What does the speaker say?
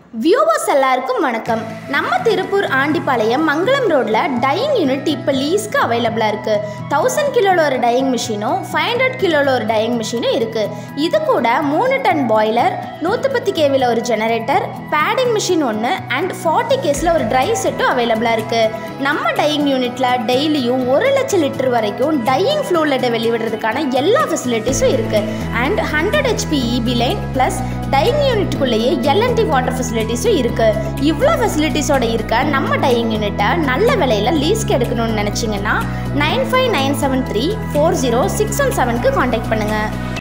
viewers எல்லாருக்கும் வணக்கம் நம்ம திருப்பூர் ஆண்டிப்பாளையம் மங்களம் ரோட்டில் டையிங் யூனிட் இப்போ லீஸ்க்கு அவைலபிளாக இருக்குது தௌசண்ட் கிலோவில் ஒரு டையிங் மிஷினும் ஃபைவ் ஹண்ட்ரட் கிலோவில் ஒரு டையிங் மிஷினும் இருக்குது இது கூட மூணு டன் பாய்லர் நூற்றி பத்து கேவியில் ஒரு ஜெனரேட்டர் பேடிங் மிஷின் ஒன்று அண்ட் ஃபார்ட்டி கேஸில் ஒரு ட்ரை செட்டும் அவைலபிளாக இருக்குது நம்ம டையிங் யூனிட்டில் டெய்லியும் ஒரு லட்சம் லிட்டர் வரைக்கும் டையிங் ஃப்ளூலெட்டை வெளிவிடுறதுக்கான எல்லா ஃபெசிலிட்டிஸும் இருக்குது and hundred HP EB line plus dyeing யூனிட்டுக்குள்ளேயே எல்என்டி வாட்டர் ஃபெசிலிட்டிஸும் இருக்குது இவ்வளோ ஃபெசிலிட்டிஸோட இருக்க நம்ம டையிங் யூனிட்டை நல்ல விலையில் லீஸ்க்கு எடுக்கணும்னு நினச்சிங்கன்னா nine five nine seven three four zero six one செவனுக்கு காண்டாக்ட் பண்ணுங்கள்